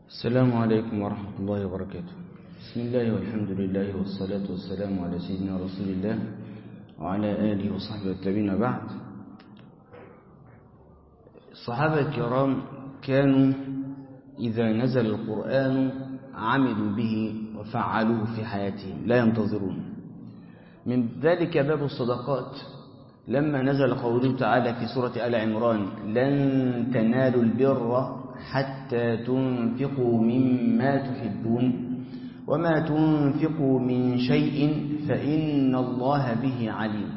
السلام عليكم ورحمة الله وبركاته بسم الله والحمد لله والصلاة والسلام على سيدنا رسول الله وعلى آله وصحبه التابعين بعد الصحابة الكرام كانوا إذا نزل القرآن عملوا به وفعلوه في حياتهم لا ينتظرون من ذلك باب الصدقات لما نزل قوله تعالى في سورة آل عمران لن تنالوا البر حتى تنفقوا مما تحبون وما تنفقوا من شيء فإن الله به عليم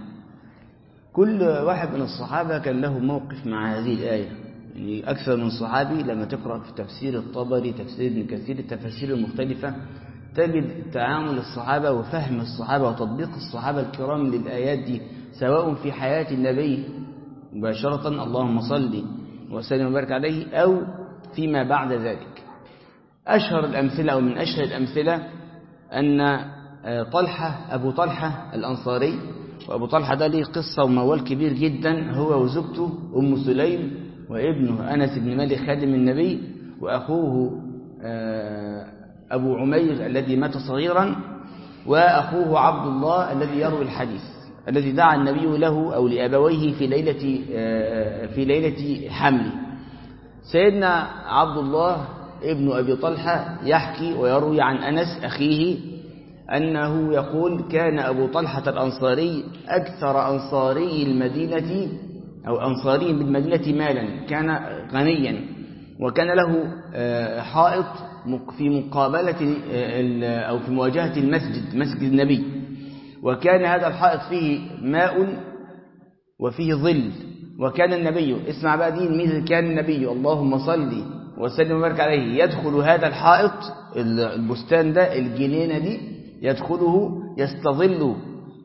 كل واحد من الصحابة كان له موقف مع هذه الآية يعني أكثر من صحابي لما تقرأ في تفسير الطبري تفسير ابن كثير التفاسير المختلفة تجد تعامل الصحابة وفهم الصحابة وتطبيق الصحابة الكرام للآيات دي سواء في حياة النبي مباشرة اللهم صل وسلم وبارك عليه أو فيما بعد ذلك أشهر الأمثلة أو من أشهر الأمثلة أن طلحة أبو طلحة الأنصاري وأبو طلحة ده ليه قصة وموال كبير جدا هو وزوجته أم سليم وابنه أنس بن مالك خادم النبي وأخوه أبو عمير الذي مات صغيرا وأخوه عبد الله الذي يروي الحديث الذي دعا النبي له أو لأبويه في ليلة في ليلة حمله سيدنا عبد الله ابن أبي طلحة يحكي ويروي عن أنس أخيه أنه يقول كان أبو طلحة الأنصاري أكثر أنصاري المدينة أو أنصاري بالمدينة مالا كان غنيا وكان له حائط في مقابلة أو في مواجهة المسجد مسجد النبي وكان هذا الحائط فيه ماء وفيه ظل وكان النبي اسمع بقى دي الميزة كان النبي اللهم صل وسلم وبارك عليه يدخل هذا الحائط البستان ده الجنينة دي يدخله يستظل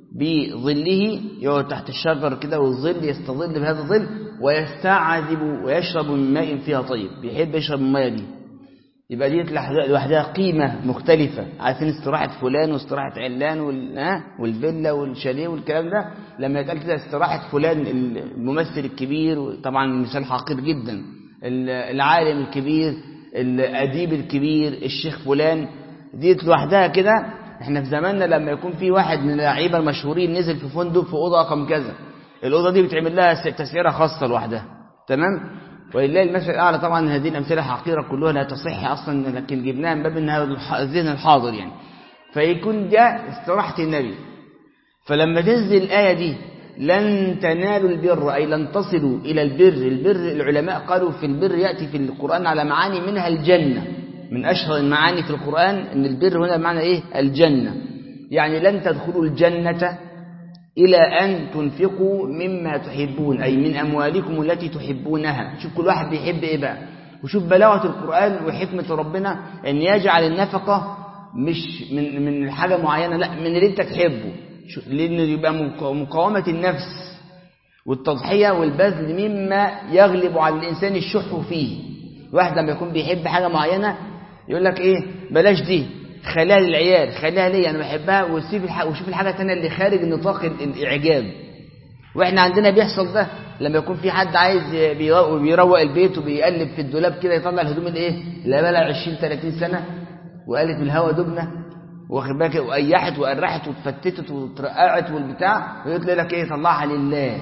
بظله يقعد تحت الشجر كده والظل يستظل بهذا الظل ويستعذب ويشرب من ماء فيها طيب بيحب يشرب المية دي يبقى دي لوحدها قيمة مختلفة عارفين استراحة فلان واستراحة علان والفيلا والشاليه والكلام ده لما يتقال كده استراحة فلان الممثل الكبير طبعا مثال حقير جدا العالم الكبير الأديب الكبير الشيخ فلان دي لوحدها كده احنا في زماننا لما يكون في واحد من اللعيبه المشهورين نزل في فندق في اوضه رقم كذا الاوضه دي بتعمل لها تسعيره خاصه لوحدها تمام ولله المثل الاعلى طبعا هذه الامثله حقيره كلها لا تصح اصلا لكن جبناها من باب انها الذهن الحاضر يعني فيكون ده استراحه النبي فلما تنزل الايه دي لن تنالوا البر اي لن تصلوا الى البر البر العلماء قالوا في البر ياتي في القران على معاني منها الجنه من أشهر المعاني في القرآن أن البر هنا معنى إيه الجنة يعني لن تدخلوا الجنة إلى أن تنفقوا مما تحبون أي من أموالكم التي تحبونها شوف كل واحد بيحب إيه بقى وشوف بلاغة القرآن وحكمة ربنا أن يجعل النفقة مش من من حاجة معينة لا من اللي أنت تحبه لأنه يبقى مقاومة النفس والتضحية والبذل مما يغلب على الإنسان الشح فيه واحد لما يكون بيحب حاجة معينة يقول لك ايه بلاش دي خليها للعيال خليها لي انا بحبها وسيب الح... وشوف الحاجه الثانيه اللي خارج نطاق الاعجاب واحنا عندنا بيحصل ده لما يكون في حد عايز بيروق البيت وبيقلب في الدولاب كده يطلع الهدوم الايه اللي بقى لها 20 30 سنه وقالت من الهوا دبنه واخد بالك وقيحت وقرحت واتفتتت واترقعت والبتاع ويقول لك ايه طلعها لله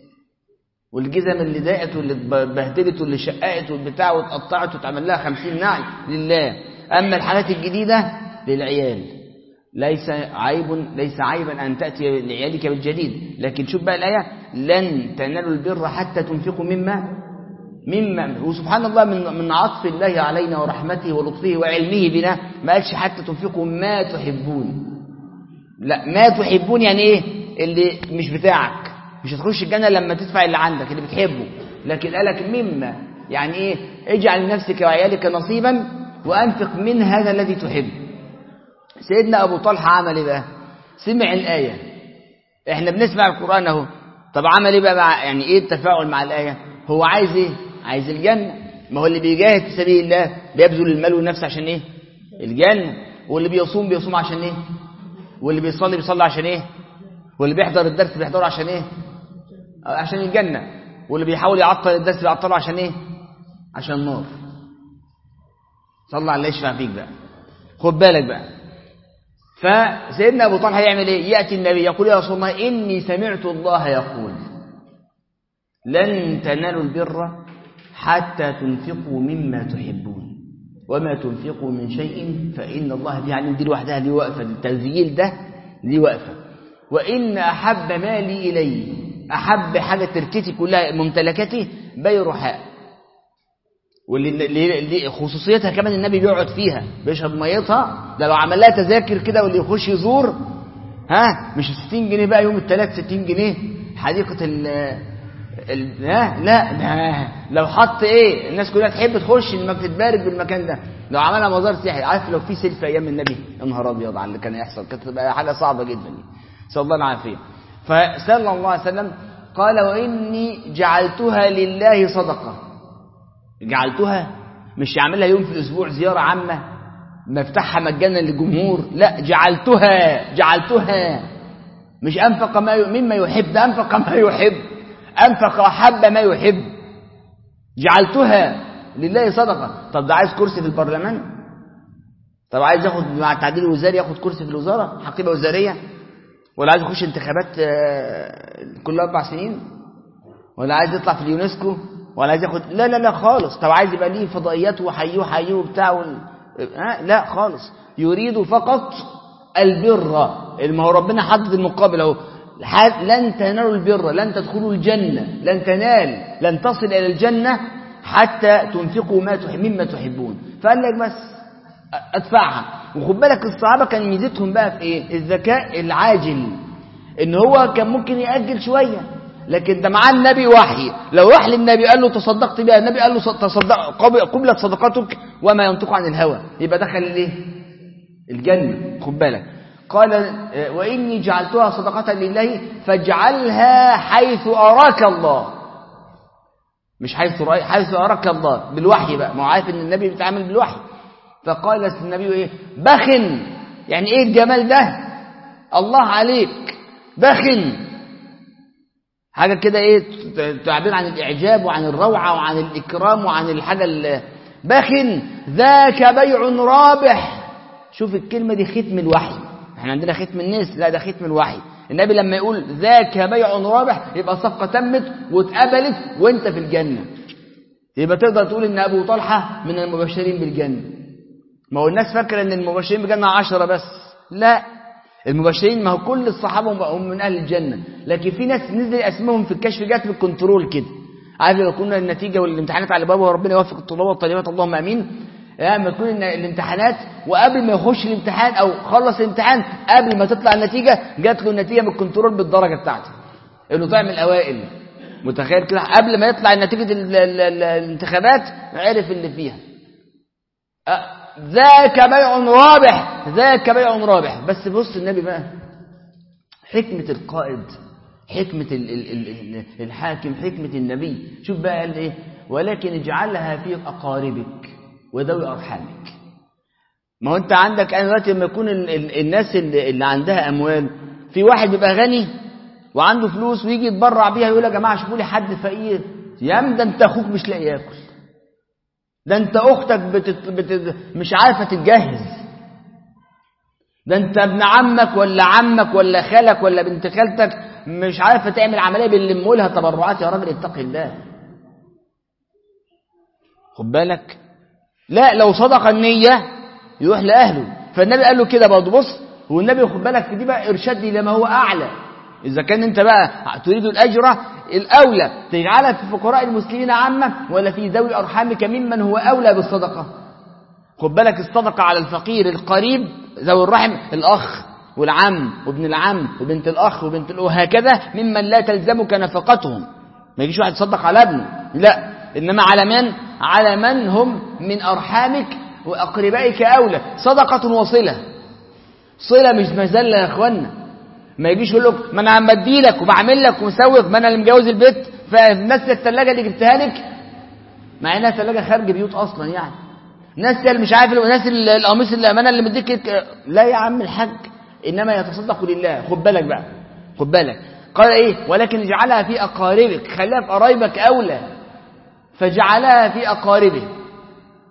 والجزم اللي ضاقت واللي اتبهدلت واللي شققت والبتاع واتقطعت واتعمل لها 50 نعل لله اما الحاجات الجديده للعيال ليس عيب ليس عيبا ان تاتي لعيالك بالجديد لكن شوف بقى الايه لن تنالوا البر حتى تنفقوا مما مما وسبحان الله من من عطف الله علينا ورحمته ولطفه وعلمه بنا ما قالش حتى تنفقوا ما تحبون لا ما تحبون يعني ايه اللي مش بتاعك مش هتخش الجنة لما تدفع اللي عندك اللي بتحبه لكن قالك مما يعني ايه اجعل لنفسك وعيالك نصيبا وانفق من هذا الذي تحب سيدنا ابو طلحة عمل ايه بقى سمع الآية احنا بنسمع القرآن اهو طب عمل ايه بقى مع يعني ايه التفاعل مع الآية هو عايز ايه عايز الجنة ما هو اللي بيجاهد في سبيل الله بيبذل المال والنفس عشان ايه الجنة واللي بيصوم بيصوم عشان ايه واللي بيصلي بيصلي عشان ايه واللي بيحضر الدرس بيحضره عشان ايه عشان الجنة واللي بيحاول يعطل الدرس بيعطله عشان ايه عشان النار صلى على يشفع فيك بقى خد بالك بقى فسيدنا أبو طلحة يعمل إيه يأتي النبي يقول يا رسول الله إني سمعت الله يقول لن تنالوا البر حتى تنفقوا مما تحبون وما تنفقوا من شيء فإن الله به عليم دي لوحدها دي وقفة التسجيل ده دي وقفة وإن أحب مالي إلي أحب حاجة تركتي كلها ممتلكاتي بيرحاء واللي اللي خصوصيتها كمان النبي بيقعد فيها بيشرب ميتها ده لو عمل لها تذاكر كده واللي يخش يزور ها مش 60 جنيه بقى يوم الثلاث 60 جنيه حديقة ال ال لا لا ده لو حط ايه الناس كلها تحب تخش انك تتبارك بالمكان ده لو عملها مزار سياحي عارف لو في سيلفي ايام النبي يا نهار ابيض على اللي كان يحصل كانت تبقى حاجه صعبه جدا نسال الله العافيه فصلى الله عليه وسلم قال واني جعلتها لله صدقه جعلتها مش يعملها يوم في الاسبوع زياره عامه مفتاحها مجانا للجمهور لا جعلتها جعلتها مش انفق ما مما يحب ده انفق ما يحب أنفق وحب ما يحب جعلتها لله صدقة طب ده عايز كرسي في البرلمان طب عايز ياخد مع التعديل الوزاري ياخد كرسي في الوزارة حقيبة وزارية ولا عايز يخش انتخابات كل أربع سنين ولا عايز يطلع في اليونسكو ولا عايز ياخد لا لا لا خالص طب عايز يبقى ليه فضائيات وحيوه حيوه وبتاع وال... آه لا خالص يريد فقط البر ما هو ربنا حدد المقابل اهو لن تنالوا البر لن تدخلوا الجنة لن تنال لن تصل إلى الجنة حتى تنفقوا ما تحب مما تحبون فقال لك بس أدفعها وخد بالك الصحابة كان ميزتهم بقى في إيه الذكاء العاجل إن هو كان ممكن يأجل شوية لكن ده معاه النبي وحي لو راح للنبي قال له تصدقت بها النبي قال له تصدق قبلت صدقاتك وما ينطق عن الهوى يبقى دخل الايه الجنة خد بالك قال وإني جعلتها صدقة لله فاجعلها حيث أراك الله مش حيث رأي حيث أراك الله بالوحي بقى ما هو عارف إن النبي بيتعامل بالوحي فقال النبي إيه بخن يعني إيه الجمال ده الله عليك بخن حاجة كده إيه تعبير عن الإعجاب وعن الروعة وعن الإكرام وعن الحاجة بخن ذاك بيع رابح شوف الكلمة دي ختم الوحي احنا عندنا ختم الناس لا ده ختم الوحي النبي لما يقول ذاك بيع رابح يبقى الصفقة تمت واتقبلت وانت في الجنة يبقى تقدر تقول ان ابو طلحة من المبشرين بالجنة ما هو الناس فاكرة ان المبشرين بالجنة عشرة بس لا المبشرين ما هو كل الصحابة هم من اهل الجنة لكن في ناس نزل اسمهم في الكشف جات بالكنترول كده عارف لو كنا النتيجة والامتحانات على بابه وربنا يوفق الطلاب والطالبات اللهم امين لما تكون الامتحانات وقبل ما يخش الامتحان او خلص الامتحان قبل ما تطلع النتيجه جات له النتيجه من الكنترول بالدرجه بتاعته انه طلع من الاوائل متخيل كده قبل ما يطلع نتيجه الانتخابات عرف اللي فيها ذاك بيع رابح ذاك بيع رابح بس بص النبي بقى حكمه القائد حكمه الحاكم حكمه النبي شوف بقى قال ايه ولكن اجعلها في اقاربك وذوي أرحامك ما هو أنت عندك أنا دلوقتي لما يكون ال ال الناس اللي, اللي عندها أموال في واحد بيبقى غني وعنده فلوس ويجي يتبرع بيها يقول يا جماعة شوفوا لي حد فقير يا عم ده أنت أخوك مش لاقي ياكل ده أنت أختك بتت بتت مش عارفة تتجهز ده أنت ابن عمك ولا عمك ولا خالك ولا بنت خالتك مش عارفة تعمل عملية بنلم لها تبرعات يا راجل اتق الله خد بالك لا لو صدق النية يروح لأهله فالنبي قال له كده برضه بص والنبي خد بالك في دي بقى إرشاد لما هو أعلى إذا كان أنت بقى تريد الأجر الأولى تجعلها في فقراء المسلمين عامة ولا في ذوي أرحامك ممن هو أولى بالصدقة خد بالك الصدقة على الفقير القريب ذوي الرحم الأخ والعم وابن العم وبنت الأخ وبنت الأخ وهكذا ممن لا تلزمك نفقتهم ما يجيش واحد يصدق على ابنه لا إنما على من على من هم من أرحامك وأقربائك أولى صدقة وصلة صلة مش مزلة يا أخوانا ما يجيش يقول لك ما أنا عم بدي لك وبعمل لك ومسوق ما أنا اللي مجوز البيت فناس الثلاجة اللي جبتها لك مع إنها ثلاجة خارج بيوت أصلا يعني ناس اللي مش عارف ناس القميص اللي أمانة اللي مديك لا يا عم الحاج إنما يتصدق لله خد بالك بقى خد بالك قال إيه ولكن اجعلها في أقاربك خليها في قرايبك أولى فجعلها في أقاربه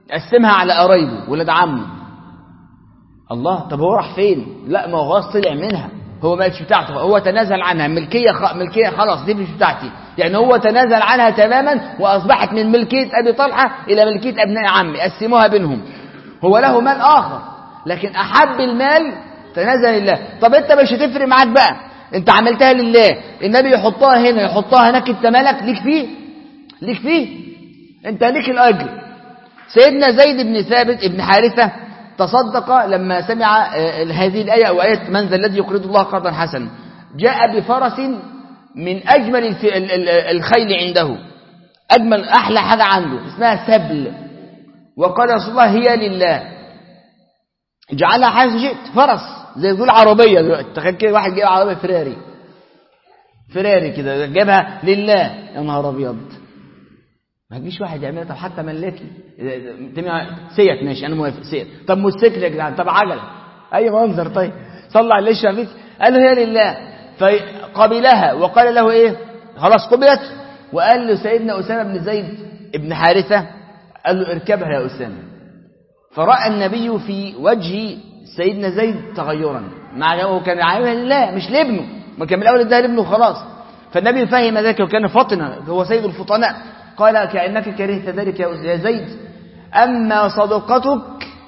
قسمها على قرايبه ولاد عمه الله طب هو راح فين لا ما هو خلاص طلع منها هو ما بقتش بتاعته هو تنازل عنها ملكيه خ... ملكيه خلاص دي مش بتاعتي يعني هو تنازل عنها تماما واصبحت من ملكيه ابي طلحه الى ملكيه ابناء عمي قسموها بينهم هو له مال اخر لكن احب المال تنازل لله طب انت مش هتفرق معاك بقى انت عملتها لله النبي يحطها هنا يحطها هناك انت مالك ليك فيه ليك فيه انت ليك الاجر سيدنا زيد بن ثابت بن حارثه تصدق لما سمع هذه الآية أو آية من ذا الذي يقرض الله قرضا حسنا جاء بفرس من أجمل الخيل عنده أجمل أحلى حاجة عنده اسمها سبل وقال رسول الله هي لله جعلها حيث شئت فرس زي تقول عربية دلوقتي تخيل كده واحد جايب عربية فراري فراري كده جابها لله يا نهار أبيض ما تجيش واحد يعملها طب حتى ملاكي سيت ماشي انا موافق سيت طب موتوسيكل يا جدعان طب عجله اي منظر طيب صلى على الليش فيك قال له هي لله فقبلها وقال له ايه خلاص قبلت وقال له سيدنا اسامه بن زيد ابن حارثه قال له اركبها يا اسامه فراى النبي في وجه سيدنا زيد تغيرا مع هو كان عاملها لله مش لابنه ما كان من الاول اداها لابنه خلاص فالنبي فهم ذلك وكان فطنا هو سيد الفطناء قال كأنك كرهت ذلك يا زيد أما صدقتك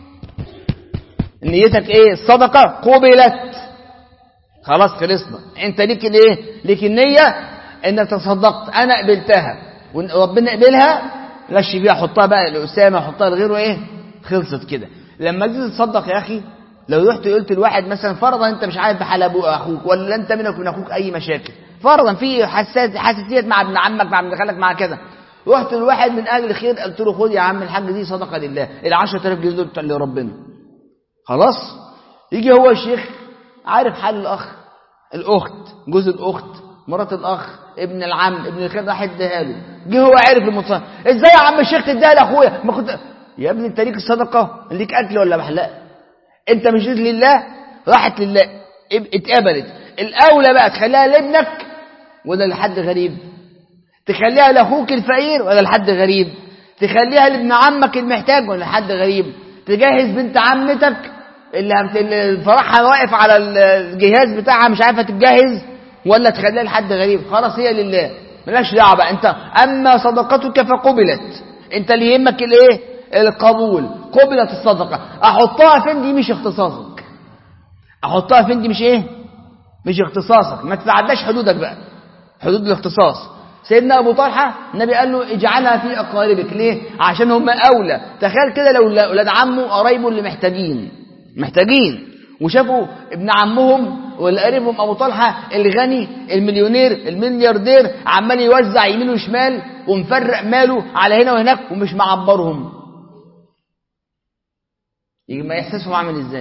نيتك ايه الصدقة قبلت خلاص خلصنا انت ليك الايه ليك النية انك تصدقت انا قبلتها وربنا قبلها غش بيها حطها بقى لأسامة حطها لغيره ايه خلصت كده لما تيجي تصدق يا اخي لو رحت قلت لواحد مثلا فرضا انت مش عارف بحال ابوك اخوك ولا انت منك ومن اخوك اي مشاكل فرضا في حساس حساسيات مع ابن عمك مع ابن خالك مع كذا رحت لواحد من اهل الخير قلت له خد يا عم الحاج دي صدقه لله ال 10000 جنيه دول لربنا خلاص يجي هو الشيخ عارف حال الاخ الاخت جوز الاخت مرات الاخ ابن العم ابن الخير راح اديها له جه هو عارف المصنع ازاي يا عم الشيخ تديها لاخويا ما كنت يا ابني انت ليك الصدقه ليك اكل ولا محلاق انت مش لله راحت لله اتقبلت الاولى بقى تخليها لابنك ولا لحد غريب تخليها لاخوك الفقير ولا لحد غريب تخليها لابن عمك المحتاج ولا لحد غريب تجهز بنت عمتك اللي فرحها واقف على الجهاز بتاعها مش عارفه تتجهز ولا تخليها لحد غريب خلاص هي لله ملاش دعوه بقى انت اما صدقتك فقبلت انت اللي يهمك الايه القبول قبلت الصدقه احطها فين دي مش اختصاصك احطها فين دي مش ايه مش اختصاصك ما تتعداش حدودك بقى حدود الاختصاص سيدنا ابو طلحه النبي قال له اجعلها في اقاربك ليه عشان هم اولى تخيل كده لو اولاد عمه قرايبه اللي محتاجين محتاجين وشافوا ابن عمهم ولا قريبهم ابو طلحه الغني المليونير الملياردير عمال يوزع يمين وشمال ومفرق ماله على هنا وهناك ومش معبرهم يجي ما احساسهم عامل ازاي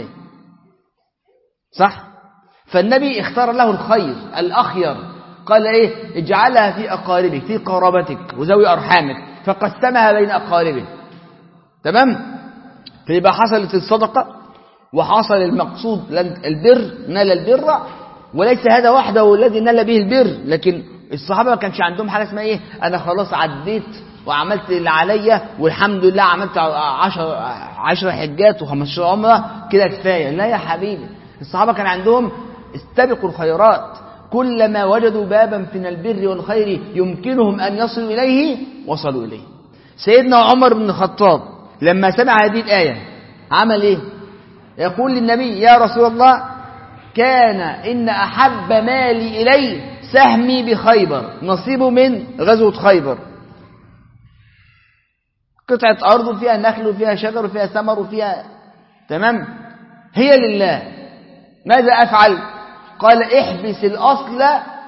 صح فالنبي اختار له الخير الاخير قال ايه اجعلها في اقاربك في قرابتك وذوي ارحامك فقسمها بين اقاربه تمام فيبقى حصلت الصدقه وحصل المقصود البر نال البر وليس هذا وحده الذي نال به البر لكن الصحابه ما كانش عندهم حاجه اسمها ايه انا خلاص عديت وعملت اللي عليا والحمد لله عملت 10 10 حجات و15 عمره كده كفايه لا يا حبيبي الصحابه كان عندهم استبقوا الخيرات كلما وجدوا بابا من البر والخير يمكنهم أن يصلوا إليه وصلوا إليه سيدنا عمر بن الخطاب لما سمع هذه الآية عمل إيه يقول للنبي يا رسول الله كان إن أحب مالي إلي سهمي بخيبر نصيبه من غزوة خيبر قطعة أرض فيها نخل وفيها شجر وفيها ثمر وفيها تمام هي لله ماذا أفعل قال احبس الأصل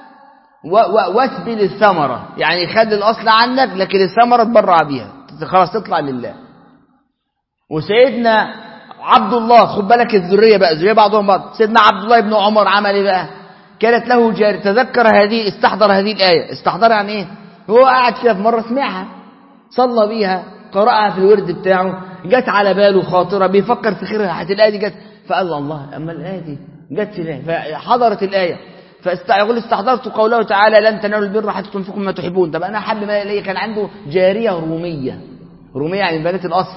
واسبل الثمرة يعني خلي الأصل عندك لكن الثمرة تبرع بيها خلاص تطلع لله وسيدنا عبد الله خد بالك الذرية بقى الذرية بعضهم بعض سيدنا عبد الله بن عمر عمل ايه بقى كانت له جار تذكر هذه استحضر هذه الآية استحضر يعني ايه هو قاعد كده في مرة سمعها صلى بيها قرأها في الورد بتاعه جت على باله خاطرة بيفكر في خيرها حتى الآية دي جت فقال الله أما الآية دي جت الآية فحضرت الآية فيقول استحضرت قوله تعالى لن تنالوا البر حتى تنفقوا مما تحبون طب أنا أحب ما إليه كان عنده جارية رومية رومية يعني بنات الأصفر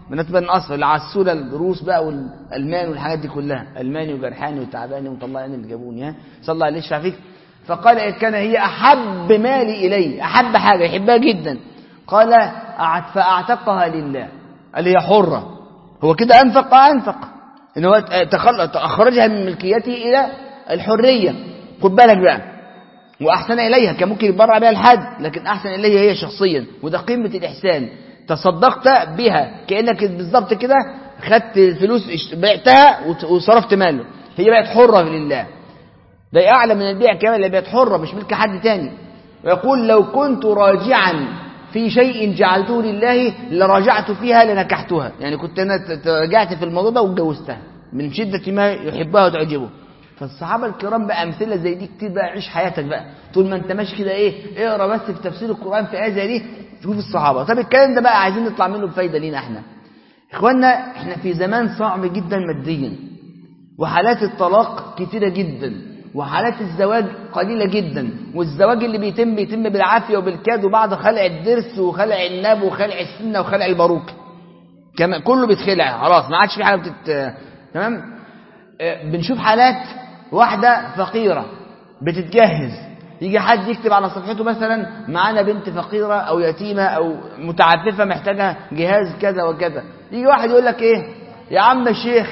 بالنسبة للأصل العسولة الروس بقى والألمان والحاجات دي كلها ألماني وجرحاني وتعباني ومطلعني اللي جابوني ها صلى الله عليه يشفع فيك فقال إذ كان هي أحب مالي إلي أحب حاجة يحبها جدا قال أعت فأعتقها لله قال هي حرة هو كده أنفق أنفق إن هو أخرجها من ملكيته إلى الحرية خد بالك بقى وأحسن إليها كان ممكن يتبرع بها الحد لكن أحسن إليها هي شخصيا وده قمة الإحسان تصدقت بها كأنك بالظبط كده خدت الفلوس بعتها وصرفت ماله هي بقت حرة لله ده أعلى من البيع كمان اللي بقت حرة مش ملك حد تاني ويقول لو كنت راجعا في شيء جعلته لله لراجعت فيها لنكحتها يعني كنت أنا راجعت في الموضوع ده واتجوزتها من شدة ما يحبها وتعجبه فالصحابة الكرام بقى أمثلة زي دي كتير بقى عيش حياتك بقى طول ما أنت ماشي كده إيه اقرا بس في تفسير القرآن في آية زي دي شوف الصحابة طب الكلام ده بقى عايزين نطلع منه بفايدة لينا احنا إخواننا احنا في زمان صعب جدا ماديا وحالات الطلاق كتيرة جدا وحالات الزواج قليلة جدا والزواج اللي بيتم بيتم بالعافية وبالكاد وبعد خلع الضرس وخلع الناب وخلع السنة وخلع الباروك كمان كله بيتخلع خلاص ما عادش في حاجة بتت تمام اه بنشوف حالات واحدة فقيرة بتتجهز يجي حد يكتب على صفحته مثلا معانا بنت فقيرة أو يتيمة أو متعففة محتاجة جهاز كذا وكذا يجي واحد يقول لك إيه يا عم الشيخ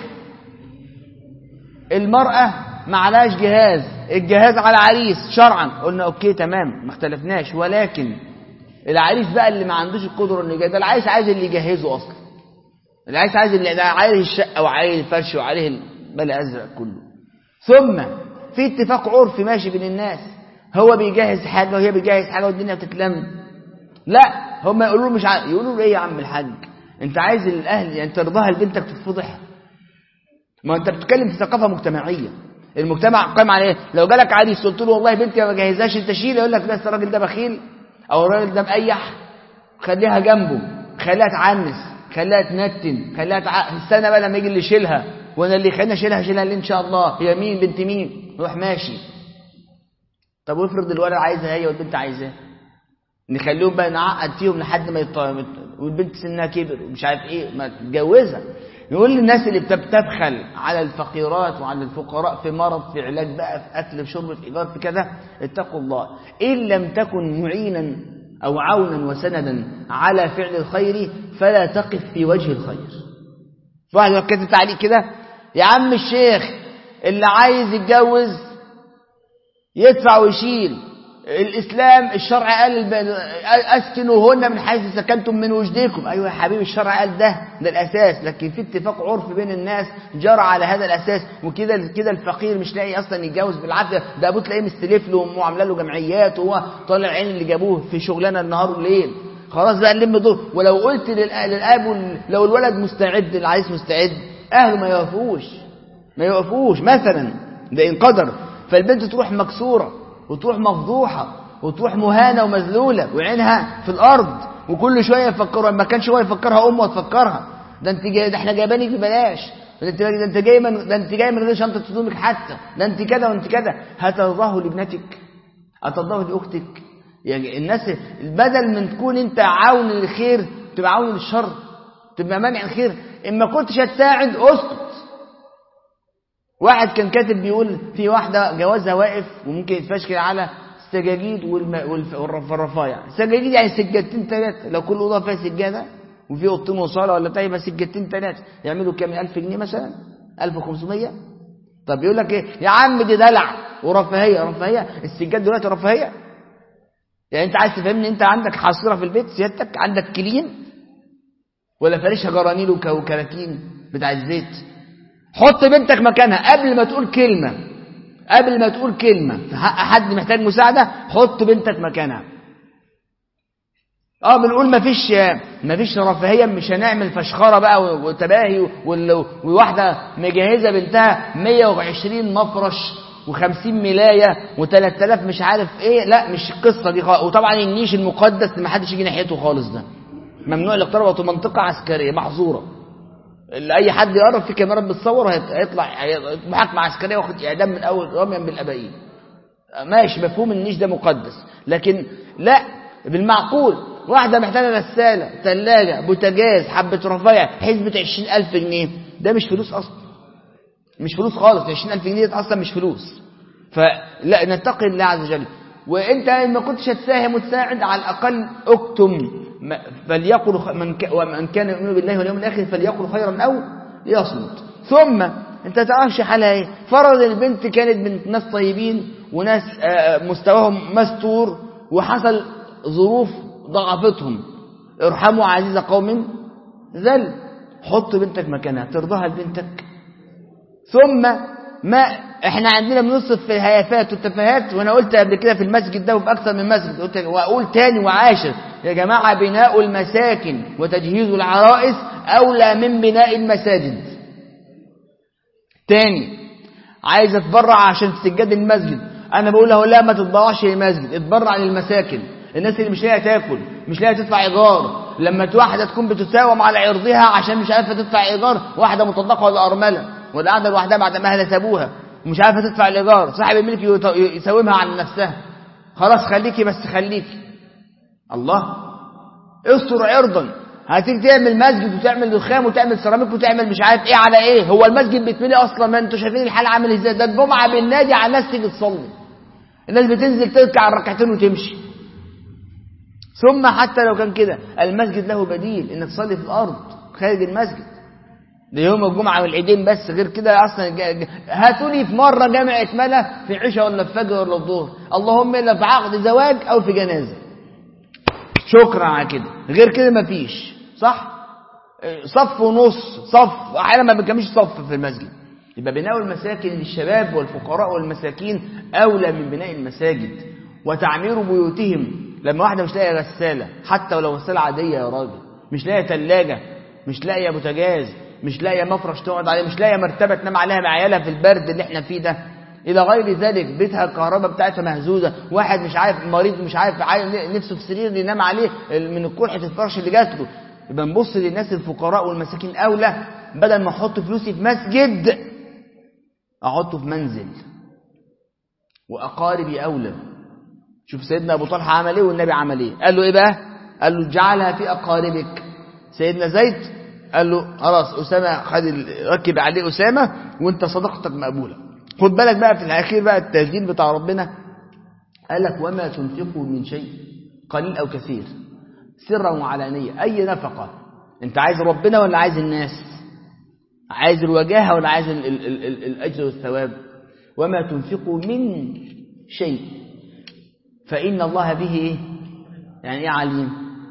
المرأة معلاش جهاز الجهاز على عريس شرعا قلنا اوكي تمام ما اختلفناش ولكن العريس بقى اللي ما عندوش القدرة انه يجهز العريس عايز اللي يجهزه اصلا العريس عايز اللي عليه الشقة وعليه الفرش وعليه المال الازرق كله ثم في اتفاق عرفي ماشي بين الناس هو بيجهز حاجة وهي بتجهز حاجة والدنيا بتتلم لا هم يقولوا له مش عارف يقولوا له ايه يا عم الحاج انت عايز الاهل يعني ترضاها لبنتك تتفضح ما انت بتتكلم في ثقافة مجتمعية المجتمع قائم على ايه لو جالك عريس قلت له والله بنتي ما جهزهاش انت شيل يقول لك بس الراجل ده بخيل او الراجل ده مقيح خليها جنبه خليها تعنس خليها تنتن خليها تع... استنى بقى لما يجي اللي يشيلها وانا اللي خلينا اشيلها شيلها اللي ان شاء الله هي مين بنت مين روح ماشي طب وافرض الولد عايزها هي والبنت عايزاه نخليهم بقى نعقد فيهم لحد ما يط... والبنت سنها كبر ومش عارف ايه ما تتجوزها يقول للناس اللي بتبخل على الفقيرات وعلى الفقراء في مرض في علاج بقى في أكل في شرب في إيجار في كذا اتقوا الله إن لم تكن معينا أو عونا وسندا على فعل الخير فلا تقف في وجه الخير واحد يقول كاتب تعليق كده يا عم الشيخ اللي عايز يتجوز يدفع ويشيل الإسلام الشرع قال أسكنوهن من حيث سكنتم من وجدكم أيوة يا حبيبي الشرع قال ده ده الأساس لكن في اتفاق عرف بين الناس جرى على هذا الأساس وكده كده الفقير مش لاقي أصلا يتجوز بالعافية ده أبوه تلاقيه مستلف له وأمه عاملة له جمعيات وهو طالع عين اللي جابوه في شغلانة النهار والليل خلاص بقى نلم دول ولو قلت للأب لو الولد مستعد العريس مستعد أهله ما يوافقوش ما يوافقوش مثلا ده إن قدر فالبنت تروح مكسورة وتروح مفضوحة وتروح مهانة ومذلولة وعينها في الأرض وكل شوية يفكرها ما كانش هو يفكرها أمه وتفكرها ده انت جاي ده احنا جايبانك ببلاش ده انت ده انت جاي من ده انت جاي من غير شنطة هدومك حتى ده انت كده وانت كده هترضاه لابنتك هترضاه لاختك يعني الناس بدل من تكون انت عون للخير تبقى عون للشر تبقى مانع الخير اما كنتش هتساعد اسكت واحد كان كاتب بيقول في واحدة جوازها واقف وممكن يتفشكل على السجاجيد والرفايع السجاجيد يعني سجادتين ثلاثة لو كل أوضة فيها سجادة وفي أوضتين وصالة ولا بتاع يبقى سجادتين ثلاثة يعملوا كام 1000 جنيه مثلا 1500 طب يقول لك ايه يا عم دي دلع ورفاهية رفاهية السجاد دلوقتي رفاهية يعني انت عايز تفهمني انت عندك حصيرة في البيت سيادتك عندك كلين ولا فارشها جرانيل وكراكين بتاع الزيت حط بنتك مكانها قبل ما تقول كلمة قبل ما تقول كلمة في حق حد محتاج مساعدة حط بنتك مكانها اه بنقول مفيش مفيش رفاهية مش هنعمل فشخرة بقى وتباهي وواحدة مجهزة بنتها 120 مفرش و50 ملاية و3000 مش عارف ايه لا مش القصة دي خالص وطبعا النيش المقدس اللي ما حدش يجي ناحيته خالص ده ممنوع الاقتراب منطقة عسكرية محظورة اللي اي حد يقرب في كاميرات بتصور هيطلع محاكمه عسكريه واخد اعدام من اول رميا بالابايين ماشي مفهوم النيش ده مقدس لكن لا بالمعقول واحدة محتاجة غسالة ثلاجة بوتاجاز حبة رفايع حسبة عشرين ألف جنيه ده مش فلوس أصلا مش فلوس خالص عشرين ألف جنيه أصلا مش فلوس فلا نتقي الله عز وجل وانت ما كنتش هتساهم وتساعد على الأقل اكتم فليقل من ومن كان يؤمن بالله واليوم الآخر فليقل خيرا أو ليصمت ثم انت تعرفش حالها ايه فرض البنت كانت من ناس طيبين وناس مستواهم مستور وحصل ظروف ضعفتهم ارحموا عزيز قوم ذل حط بنتك مكانها ترضاها لبنتك ثم ما احنا عندنا بنصف في الهيافات والتفاهات وانا قلت قبل كده في المسجد ده وفي اكثر من مسجد قلت واقول تاني وعاشر يا جماعه بناء المساكن وتجهيز العرائس اولى من بناء المساجد تاني عايز اتبرع عشان سجاد المسجد انا بقول له لا ما تتبرعش للمسجد اتبرع للمساكن الناس اللي مش لاقيه تاكل مش لاقيه تدفع ايجار لما واحده تكون بتساوم على عرضها عشان مش عارفه تدفع ايجار واحده مطلقه ولا ارمله ولا قاعده لوحدها بعد ما اهلها سابوها ومش عارفه تدفع الايجار صاحب الملك يساومها عن نفسها خلاص خليكي بس خليكي الله استر عرضا هتيجي تعمل مسجد وتعمل دخان وتعمل سيراميك وتعمل مش عارف ايه على ايه هو المسجد بيتملي اصلا ما انتوا شايفين الحال عامل ازاي ده الجمعه بالنادي على الناس تيجي تصلي الناس بتنزل تركع الركعتين وتمشي ثم حتى لو كان كده المسجد له بديل انك تصلي في الارض خارج المسجد ده يوم الجمعه والعيدين بس غير كده اصلا هاتوا لي في مره جامع اتملى في عشاء ولا في فجر ولا الظهر اللهم الا في عقد زواج او في جنازه شكرا على كده غير كده مفيش صح صف ونص صف احيانا ما بنكملش صف في المسجد يبقى بناء المساكن للشباب والفقراء والمساكين اولى من بناء المساجد وتعمير بيوتهم لما واحده مش لاقيه غساله حتى ولو غساله عاديه يا راجل مش لاقيه ثلاجه مش لاقيه بوتاجاز مش لاقيه مفرش تقعد عليه مش لاقيه مرتبه تنام عليها مع عيالها في البرد اللي احنا فيه ده الى غير ذلك بيتها الكهرباء بتاعتها مهزوزه واحد مش عارف مريض مش عارف نفسه في سرير ينام عليه من الكلحه الفرش اللي جات له يبقى نبص للناس الفقراء والمساكين اولى بدل ما احط فلوسي في مسجد احطه في منزل واقاربي اولى شوف سيدنا ابو طلحه عمل ايه والنبي عمل ايه قال له ايه بقى قال له اجعلها في اقاربك سيدنا زيد قال له خلاص اسامه خد ركب عليه اسامه وانت صدقتك مقبوله خد بالك بقى في الاخير بقى التسجيل بتاع ربنا قال لك وما تنفقوا من شيء قليل او كثير سرا وعلانيه اي نفقه انت عايز ربنا ولا عايز الناس عايز الوجاهه ولا عايز ال ال ال ال الاجر والثواب وما تنفقوا من شيء فان الله به ايه يعني ايه عليم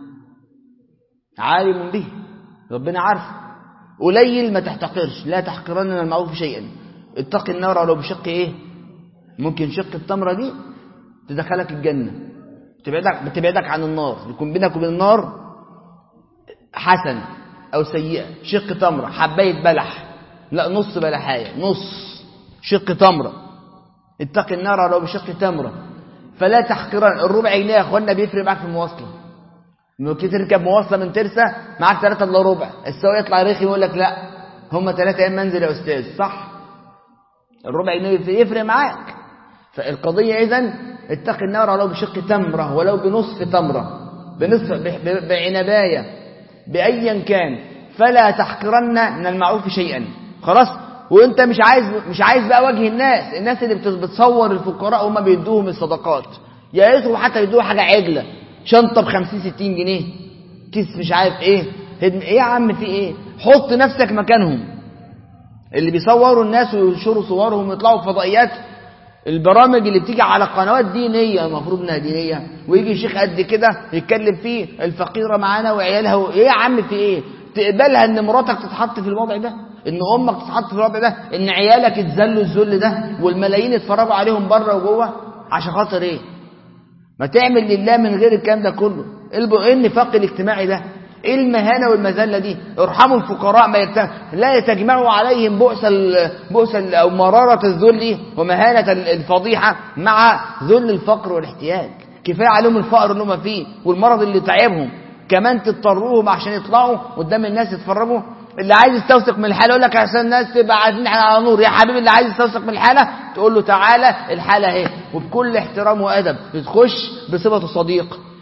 عالم به ربنا عارف قليل ما تحتقرش لا تحقرن من المعروف شيئا اتق النار ولو بشق ايه ممكن شق التمرة دي تدخلك الجنة بتبعدك, بتبعدك عن النار يكون بينك وبين النار حسن او سيئة شق تمرة حباية بلح لا نص بلحاية نص شق تمرة اتق النار ولو بشق تمرة فلا تحقرن الربع جنيه يا اخوانا بيفرق معاك في المواصلة ممكن تركب مواصلة من ترسة معاك ثلاثة الا ربع السواق يطلع رخي يقول لك لا هم ثلاثة ايام منزل يا استاذ صح الربع جنيه يفرق معاك فالقضية إذن اتق النار ولو بشق تمرة ولو بنصف تمرة بنصف بعنباية بأيا كان فلا تحقرن من المعروف شيئا خلاص وانت مش عايز مش عايز بقى وجه الناس الناس اللي بتصور الفقراء هم بيدوهم الصدقات يا ريتهم حتى يدوها حاجة عجلة شنطة ب 50 60 جنيه كيس مش عارف ايه ايه يا عم في ايه حط نفسك مكانهم اللي بيصوروا الناس وينشروا صورهم ويطلعوا فضائيات البرامج اللي بتيجي على قنوات دينية المفروض انها دينية ويجي شيخ قد كده يتكلم فيه الفقيرة معانا وعيالها و... ايه يا عم في ايه تقبلها ان مراتك تتحط في الوضع ده ان امك تتحط في الوضع ده ان عيالك يتذلوا الذل ده والملايين يتفرجوا عليهم بره وجوه عشان خاطر ايه ما تعمل لله من غير الكلام ده كله ايه النفاق الاجتماعي ده ايه المهانه والمذله دي ارحموا الفقراء ما يكتم لا تجمعوا عليهم بؤس ال... بؤس ال... او مراره الذل ومهانه الفضيحه مع ذل الفقر والاحتياج كفايه عليهم الفقر اللي هم فيه والمرض اللي تعبهم كمان تضطروهم عشان يطلعوا قدام الناس يتفرجوا اللي عايز يستوثق من الحاله يقول لك عشان الناس تبقى عايزين احنا على نور يا حبيبي اللي عايز يستوثق من الحاله تقول له تعالى الحاله اهي وبكل احترام وادب تخش بصفته صديق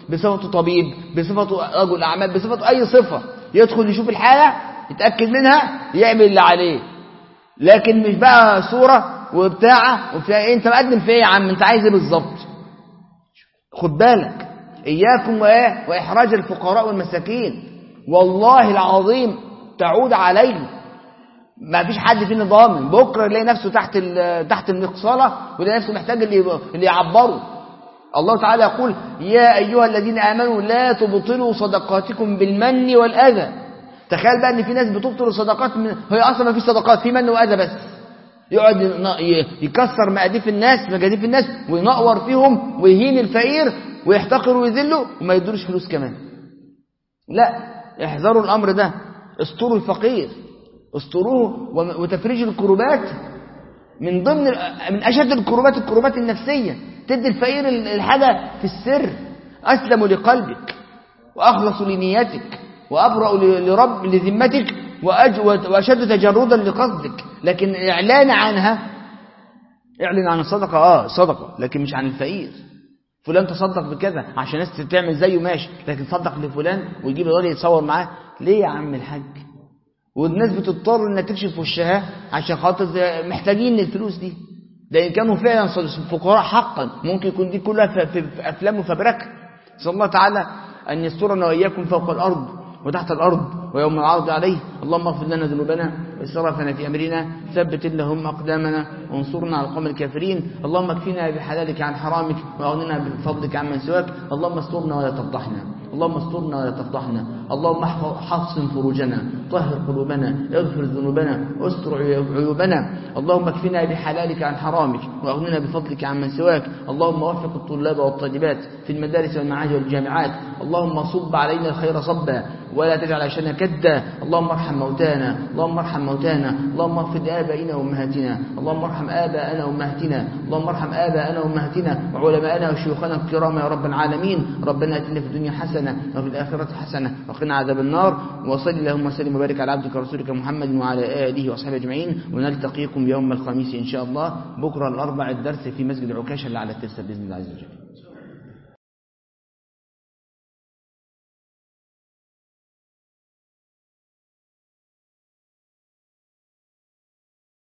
بصفته طبيب بصفته رجل أعمال بصفته أي صفة يدخل يشوف الحالة يتأكد منها يعمل اللي عليه لكن مش بقى صورة وبتاعة وفيها إيه أنت مقدم في إيه يا عم أنت عايز إيه بالظبط خد بالك إياكم وإيه وإحراج الفقراء والمساكين والله العظيم تعود عليه ما فيش حد فينا ضامن بكره يلاقي نفسه تحت تحت المقصله ويلاقي نفسه محتاج اللي اللي يعبره الله تعالى يقول يا ايها الذين امنوا لا تبطلوا صدقاتكم بالمن والاذى تخيل بقى ان في ناس بتبطل صدقات من هي اصلا ما فيش صدقات في من واذى بس يقعد يكسر مقاديف الناس مجاديف الناس وينقور فيهم ويهين الفقير ويحتقر ويذله وما يدروش فلوس كمان لا احذروا الامر ده استروا الفقير استروه وتفريج الكروبات من ضمن من اشد الكروبات الكروبات النفسيه تدي الفقير الحاجه في السر اسلم لقلبك واخلص لنيتك وابرا لرب لذمتك واشد تجردا لقصدك لكن اعلان عنها اعلن عن الصدقه اه صدقه لكن مش عن الفقير فلان تصدق بكذا عشان الناس تعمل زيه ماشي لكن صدق لفلان ويجيب الراجل يتصور معاه ليه يا عم الحاج والناس بتضطر انها تكشف وشها عشان خاطر محتاجين الفلوس دي ده ان كانوا فعلا فقراء حقا ممكن يكون دي كلها في افلام وفبركه نسال الله تعالى ان يسترنا واياكم فوق الارض وتحت الارض ويوم العرض عليه اللهم اغفر لنا ذنوبنا واسرافنا في امرنا ثبت اللهم اقدامنا وانصرنا على القوم الكافرين اللهم اكفنا بحلالك عن حرامك واغننا بفضلك عمن سواك اللهم استرنا ولا تفضحنا اللهم استرنا ولا تفضحنا اللهم حصن فروجنا طهر قلوبنا اغفر ذنوبنا استر عيوبنا اللهم اكفنا بحلالك عن حرامك واغننا بفضلك عمن سواك اللهم وفق الطلاب والطالبات في المدارس والمعاهد والجامعات اللهم صب علينا الخير صبا ولا تجعل عشان كدا اللهم ارحم موتانا اللهم ارحم موتانا اللهم اغفر لآبائنا وأمهاتنا اللهم ارحم آباءنا وأمهاتنا اللهم ارحم آباءنا وأمهاتنا وعلماءنا وشيوخنا الكرام يا رب العالمين ربنا اتنا في الدنيا حسنة وفي الآخرة حسنة وقنا عذاب النار وصل اللهم وسلم وبارك على عبدك ورسولك محمد وعلى آله وأصحابه أجمعين ونلتقيكم يوم الخميس إن شاء الله بكرة الأربع الدرس في مسجد عكاشة اللي على الترسة بإذن الله عز وجل